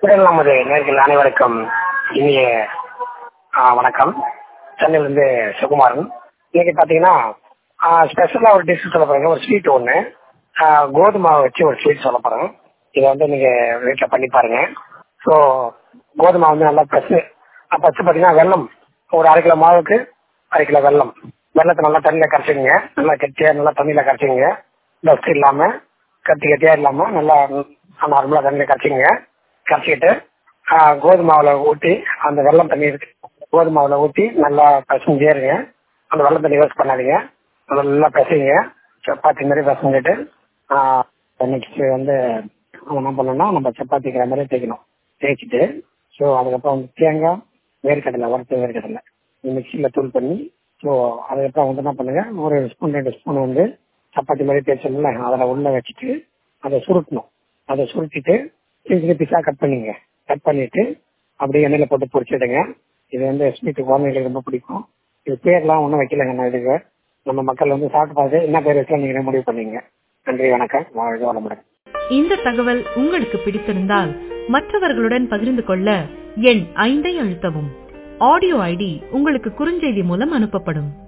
உடல் நமது நேர்கள் அனைவருக்கும் இனிய ஆ, வணக்கம் சென்னையிலிருந்து சுகுமாரன் இன்னைக்கு பாத்தீங்கன்னா ஸ்பெஷலா ஒரு டிஷ் சொல்ல போறேங்க ஒரு ஸ்வீட் ஒண்ணு ஆ, கோதுமை மாவு வச்சு ஒரு ஸ்வீட் சொல்ல போறேன் இதை வந்து நீங்க வீட்டில் பண்ணி பாருங்க ஸோ கோதுமை வந்து நல்லா பசு பசு பார்த்தீங்கன்னா வெல்லம் ஒரு அரை கிலோ மாவுக்கு அரை கிலோ வெல்லம் வெள்ளத்தை நல்லா தண்ணியில கரைச்சிங்க நல்லா கெட்டியா நல்லா தண்ணியில கரைச்சிங்க டஸ்ட் இல்லாம கட்டி கட்டியா இல்லாம நல்லா நார்மலா தண்ணியில கரைச்சிங்க கரைச்சிக்கிட்டு ஆ, கோதுமை மாவுல ஊற்றி அந்த வெள்ளம் தண்ணி இருக்கு கோதுமை மாவுல ஊற்றி நல்லா பசஞ்சே இருங்க அந்த வெள்ளம் தண்ணி யூஸ் பண்ணாதீங்க நல்லா பசைங்க சப்பாத்தி மாதிரி பசஞ்சிட்டு நெக்ஸ்ட் வந்து என்ன பண்ணணும்னா நம்ம சப்பாத்திக்கிற மாதிரி தேய்க்கணும் தேய்ச்சிட்டு ஸோ அதுக்கப்புறம் வந்து தேங்காய் வேர்க்கடலை வறுத்த வேர்க்கடலை மிக்சியில் தூள் பண்ணி ஸோ அதுக்கப்புறம் வந்து என்ன பண்ணுங்க ஒரு ஸ்பூன் ரெண்டு ஸ்பூன் வந்து சப்பாத்தி மாதிரி தேய்ச்சோம்ல அதில் உள்ள வச்சுட்டு அதை சுருட்டணும் அதை சுருட்டிட்டு சின்ன சின்ன பீஸாக கட் பண்ணிங்க கட் பண்ணிட்டு அப்படியே எண்ணெயில் போட்டு பொரிச்சிடுங்க இது வந்து ஸ்வீட்டு குழந்தைங்களுக்கு ரொம்ப பிடிக்கும் இது பேர்லாம் ஒன்றும் வைக்கலங்க நான் இதுக்கு நம்ம மக்கள் வந்து சாப்பிட்டு பார்த்து என்ன பேர் வைக்கலாம் நீங்கள் முடிவு பண்ணீங்க நன்றி வணக்கம் வாழ்க வளமுடன் இந்த தகவல் உங்களுக்கு பிடித்திருந்தால் மற்றவர்களுடன் பகிர்ந்து கொள்ள எண் ஐந்தை அழுத்தவும் ஆடியோ ஐடி உங்களுக்கு குறுஞ்செய்தி மூலம் அனுப்பப்படும்